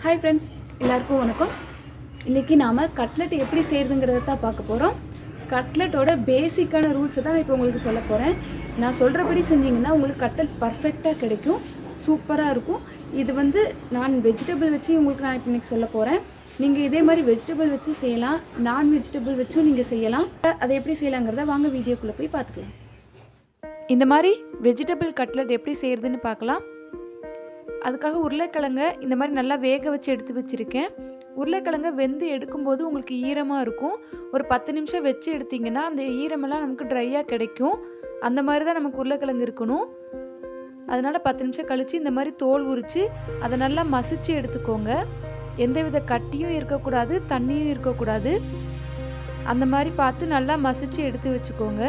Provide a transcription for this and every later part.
hi friends எல்லாருக்கும் வணக்கம் இன்றைக்கி நாம் கட்லெட் எப்படி செய்கிறதுங்கிறத தான் பார்க்க போகிறோம் கட்லெட்டோட பேசிக்கான ரூல்ஸை தான் நான் இப்போ உங்களுக்கு சொல்ல போகிறேன் நான் சொல்கிறபடி செஞ்சீங்கன்னா உங்களுக்கு கட்லெட் பர்ஃபெக்டாக கிடைக்கும் சூப்பராக இருக்கும் இது வந்து நான் வெஜிடபிள் வச்சு உங்களுக்கு நான் இப்போ இன்னைக்கு சொல்ல போகிறேன் நீங்கள் இதே மாதிரி வெஜிடபிள் வச்சும் செய்யலாம் நான் வெஜிடபிள் வச்சும் நீங்கள் செய்யலாம் அதை எப்படி செய்யலாங்கிறத வாங்க வீடியோக்குள்ளே போய் பார்த்துக்கலாம் இந்த மாதிரி வெஜிடபிள் கட்லெட் எப்படி செய்கிறதுன்னு பார்க்கலாம் அதுக்காக உருளைக்கிழங்க இந்த மாதிரி நல்லா வேக வச்சு எடுத்து வச்சுருக்கேன் உருளைக்கிழங்க வெந்து எடுக்கும்போது உங்களுக்கு ஈரமாக இருக்கும் ஒரு பத்து நிமிஷம் வச்சு எடுத்திங்கன்னா அந்த ஈரமெல்லாம் நமக்கு ட்ரையாக கிடைக்கும் அந்த மாதிரி தான் நமக்கு உருளைக்கிழங்கு இருக்கணும் அதனால் பத்து நிமிஷம் கழித்து இந்த மாதிரி தோல் உரித்து அதை நல்லா மசிச்சு எடுத்துக்கோங்க எந்தவித கட்டியும் இருக்கக்கூடாது தண்ணியும் இருக்கக்கூடாது அந்த மாதிரி பார்த்து நல்லா மசிச்சு எடுத்து வச்சுக்கோங்க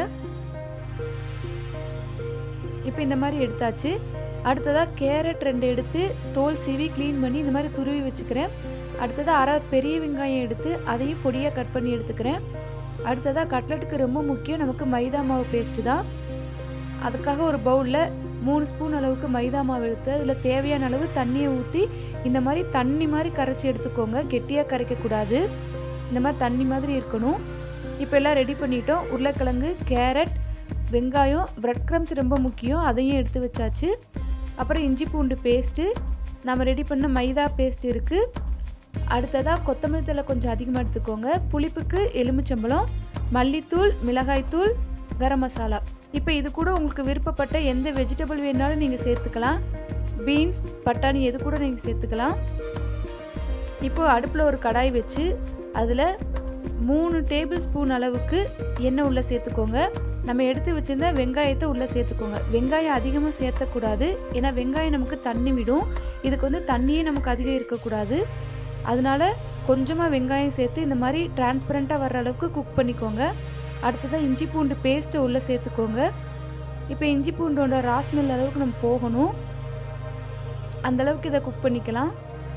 இப்போ இந்த மாதிரி எடுத்தாச்சு அடுத்ததாக கேரட் ரெண்டு எடுத்து தோல் சீவி க்ளீன் பண்ணி இந்த மாதிரி துருவி வச்சுக்கிறேன் அடுத்ததாக அரை பெரிய வெங்காயம் எடுத்து அதையும் பொடியாக கட் பண்ணி எடுத்துக்கிறேன் அடுத்ததாக கட்லெட்டுக்கு ரொம்ப முக்கியம் நமக்கு மைதா மாவு பேஸ்ட்டு தான் அதுக்காக ஒரு பவுலில் மூணு ஸ்பூன் அளவுக்கு மைதா மாவு எடுத்து அதில் தேவையான அளவு தண்ணியை ஊற்றி இந்த மாதிரி தண்ணி மாதிரி கரைச்சி எடுத்துக்கோங்க கெட்டியாக கரைக்கக்கூடாது இந்த மாதிரி தண்ணி மாதிரி இருக்கணும் இப்போ எல்லாம் ரெடி பண்ணிட்டோம் உருளைக்கிழங்கு கேரட் வெங்காயம் பிரெட் க்ரம்ஸ் ரொம்ப முக்கியம் அதையும் எடுத்து வச்சாச்சு அப்புறம் இஞ்சி பூண்டு பேஸ்ட்டு நம்ம ரெடி பண்ண மைதா பேஸ்ட் இருக்குது அடுத்ததாக கொத்தமல்லி தழை கொஞ்சம் அதிகமாக எடுத்துக்கோங்க புளிப்புக்கு எலுமிச்சம்பழம் மல்லித்தூள் மிளகாய்த்தூள் கரம் மசாலா இப்போ இது கூட உங்களுக்கு விருப்பப்பட்ட எந்த வெஜிடபிள் வேணாலும் நீங்கள் சேர்த்துக்கலாம் பீன்ஸ் பட்டாணி எது கூட நீங்கள் சேர்த்துக்கலாம் இப்போ அடுப்பில் ஒரு கடாய் வச்சு அதில் மூணு டேபிள் ஸ்பூன் அளவுக்கு எண்ணெய் உள்ளே சேர்த்துக்கோங்க நம்ம எடுத்து வச்சுருந்த வெங்காயத்தை உள்ளே சேர்த்துக்கோங்க வெங்காயம் அதிகமாக சேர்த்தக்கூடாது ஏன்னா வெங்காயம் நமக்கு தண்ணி விடும் இதுக்கு வந்து தண்ணியே நமக்கு அதிகம் இருக்கக்கூடாது அதனால கொஞ்சமாக வெங்காயம் சேர்த்து இந்த மாதிரி டிரான்ஸ்பரண்ட்டாக வர்ற அளவுக்கு குக் பண்ணிக்கோங்க அடுத்ததாக இஞ்சி பூண்டு பேஸ்ட்டை உள்ளே சேர்த்துக்கோங்க இப்போ இஞ்சி பூண்டோட ராஸ்மெல் அளவுக்கு நம்ம போகணும் அந்தளவுக்கு இதை குக் பண்ணிக்கலாம்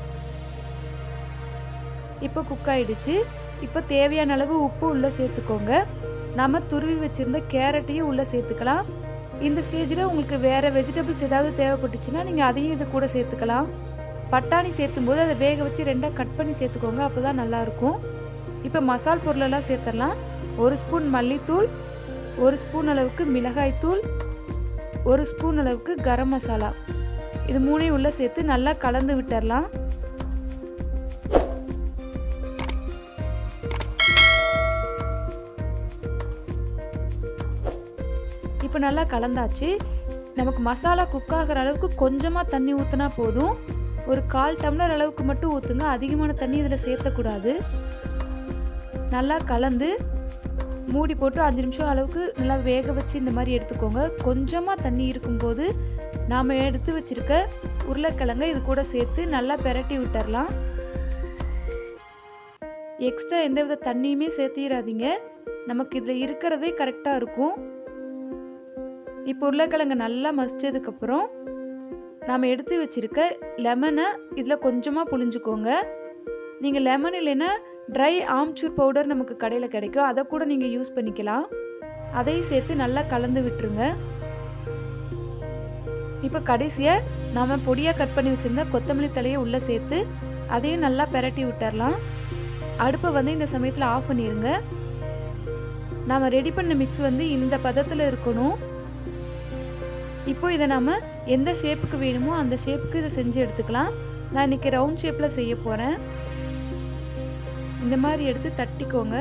இப்போ குக் ஆகிடுச்சு இப்போ தேவையான அளவு உப்பு உள்ளே சேர்த்துக்கோங்க நம்ம துருவி வச்சுருந்த கேரட்டையும் உள்ளே சேர்த்துக்கலாம் இந்த ஸ்டேஜில் உங்களுக்கு வேறு வெஜிடபிள்ஸ் ஏதாவது தேவைப்பட்டுச்சுன்னா நீங்கள் அதையும் இது கூட சேர்த்துக்கலாம் பட்டாணி சேர்த்தும் போது அதை வேக வச்சு ரெண்டாக கட் பண்ணி சேர்த்துக்கோங்க அப்போ தான் நல்லாயிருக்கும் இப்போ மசால் பொருளெல்லாம் சேர்த்துடலாம் ஒரு ஸ்பூன் மல்லித்தூள் ஒரு ஸ்பூன் அளவுக்கு மிளகாய்த்தூள் ஒரு ஸ்பூன் அளவுக்கு கரம் மசாலா இது மூணையும் உள்ளே சேர்த்து நல்லா கலந்து விட்டுறலாம் இப்போ நல்லா கலந்தாச்சு நமக்கு மசாலா குக் ஆகிற அளவுக்கு கொஞ்சமாக தண்ணி ஊற்றினா போதும் ஒரு கால் டம்ளர் அளவுக்கு மட்டும் ஊற்றுங்க அதிகமான தண்ணி இதில் சேர்த்தக்கூடாது நல்லா கலந்து மூடி போட்டு அஞ்சு நிமிஷம் அளவுக்கு நல்லா வேக வச்சு இந்த மாதிரி எடுத்துக்கோங்க கொஞ்சமாக தண்ணி இருக்கும்போது நாம் எடுத்து வச்சுருக்க உருளைக்கிழங்க இது கூட சேர்த்து நல்லா பெரட்டி விட்டுறலாம் எக்ஸ்ட்ரா எந்தவித தண்ணியுமே சேர்த்திடாதீங்க நமக்கு இதில் இருக்கிறதே கரெக்டாக இருக்கும் இப்போ உருளைக்கிழங்கு நல்லா மசிச்சதுக்கப்புறம் நாம் எடுத்து வச்சுருக்க லெமனை இதில் கொஞ்சமாக புழிஞ்சுக்கோங்க நீங்கள் லெமன் இல்லைன்னா ட்ரை ஆம்ச்சூர் பவுடர் நமக்கு கடையில் கிடைக்கும் அதை கூட நீங்கள் யூஸ் பண்ணிக்கலாம் அதையும் சேர்த்து நல்லா கலந்து விட்டுருங்க இப்போ கடைசியாக நாம் பொடியாக கட் பண்ணி வச்சுருந்த கொத்தமல்லி தலையை உள்ளே சேர்த்து அதையும் நல்லா பெரட்டி விட்டுறலாம் அடுப்பை வந்து இந்த சமயத்தில் ஆஃப் பண்ணிடுங்க நாம் ரெடி பண்ண மிக்ஸ் வந்து இந்த பதத்தில் இருக்கணும் இப்போ இதை நம்ம எந்த ஷேப்புக்கு வேணுமோ அந்த ஷேப்புக்கு இதை செஞ்சு எடுத்துக்கலாம் நான் இன்றைக்கி ரவுண்ட் ஷேப்பில் செய்ய போகிறேன் இந்த மாதிரி எடுத்து தட்டிக்கோங்க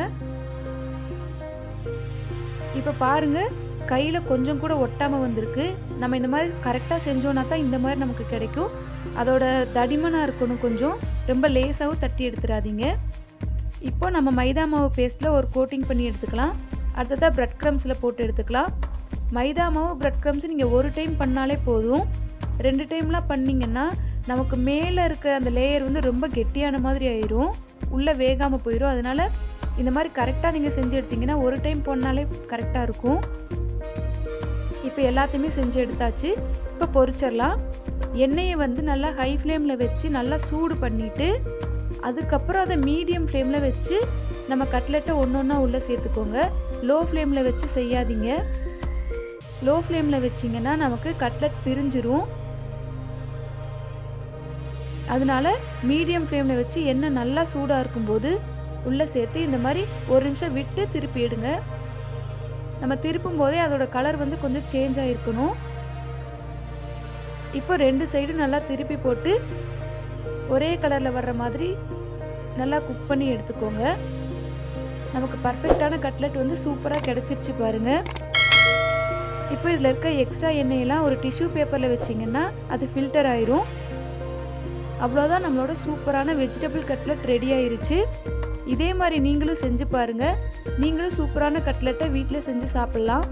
இப்போ பாருங்கள் கையில் கொஞ்சம் கூட ஒட்டாமல் வந்திருக்கு நம்ம இந்த மாதிரி கரெக்டாக செஞ்சோன்னா தான் இந்த மாதிரி நமக்கு கிடைக்கும் அதோட தடிமனாக இருக்கணும் கொஞ்சம் ரொம்ப லேசாகவும் தட்டி எடுத்துடாதீங்க இப்போ நம்ம மைதா மாவு பேஸ்ட்டில் ஒரு கோட்டிங் பண்ணி எடுத்துக்கலாம் அடுத்ததாக ப்ரெட் க்ரம்ஸில் போட்டு எடுத்துக்கலாம் மைதா மாவு ப்ரெட் க்ரம்ஸ் நீங்கள் ஒரு டைம் பண்ணாலே போதும் ரெண்டு டைம்லாம் பண்ணிங்கன்னா நமக்கு மேலே இருக்க அந்த லேயர் வந்து ரொம்ப கெட்டியான மாதிரி ஆயிரும் உள்ளே வேகாமல் போயிடும் அதனால் இந்த மாதிரி கரெக்டாக நீங்கள் செஞ்சு எடுத்திங்கன்னா ஒரு டைம் பண்ணாலே கரெக்டாக இருக்கும் இப்போ எல்லாத்தையுமே செஞ்சு எடுத்தாச்சு இப்போ பொரிச்சிடலாம் எண்ணெயை வந்து நல்லா ஹை ஃப்ளேமில் வச்சு நல்லா சூடு பண்ணிவிட்டு அதுக்கப்புறம் அதை மீடியம் ஃப்ளேமில் வச்சு நம்ம கட்லெட்டை ஒன்று ஒன்றா உள்ளே சேர்த்துக்கோங்க லோ ஃப்ளேமில் வச்சு செய்யாதீங்க லோ ஃப்ளேமில் வச்சிங்கன்னா நமக்கு கட்லெட் பிரிஞ்சிரும் அதனால மீடியம் ஃப்ளேமில் வச்சு எண்ணெய் நல்லா சூடாக இருக்கும்போது உள்ளே சேர்த்து இந்த மாதிரி ஒரு நிமிஷம் விட்டு திருப்பி எடுங்க நம்ம திருப்பும் போதே அதோட கலர் வந்து கொஞ்சம் சேஞ்ச் ஆகிருக்கணும் இப்போ ரெண்டு சைடும் நல்லா திருப்பி போட்டு ஒரே கலரில் வர்ற மாதிரி நல்லா குக் பண்ணி எடுத்துக்கோங்க நமக்கு பர்ஃபெக்டான கட்லெட் வந்து சூப்பராக கிடச்சிருச்சு பாருங்கள் இப்போ இதில் இருக்க எக்ஸ்ட்ரா எண்ணெயெல்லாம் ஒரு டிஷ்யூ பேப்பரில் வச்சிங்கன்னா அது ஃபில்டர் ஆயிரும் அவ்வளோதான் நம்மளோட சூப்பரான வெஜிடபிள் கட்லெட் ரெடி ஆயிருச்சு இதே மாதிரி நீங்களும் செஞ்சு பாருங்கள் நீங்களும் சூப்பரான கட்லெட்டை வீட்டில் செஞ்சு சாப்பிட்லாம்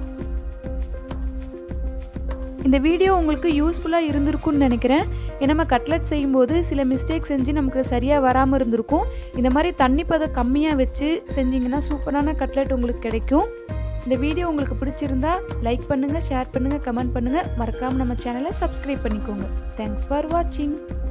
இந்த வீடியோ உங்களுக்கு யூஸ்ஃபுல்லாக இருந்திருக்கும்னு நினைக்கிறேன் நம்ம கட்லெட் செய்யும்போது சில மிஸ்டேக் செஞ்சு நமக்கு சரியாக வராமல் இருந்திருக்கும் இந்த மாதிரி தண்ணி பதம் கம்மியாக வச்சு செஞ்சிங்கன்னா சூப்பரான கட்லெட் உங்களுக்கு கிடைக்கும் இந்த வீடியோ உங்களுக்கு பிடிச்சிருந்தா லைக் பண்ணுங்கள் ஷேர் பண்ணுங்கள் கமெண்ட் பண்ணுங்கள் மறக்காமல் நம்ம சேனலை சப்ஸ்கிரைப் பண்ணிக்கோங்க தேங்க்ஸ் ஃபார் வாட்சிங்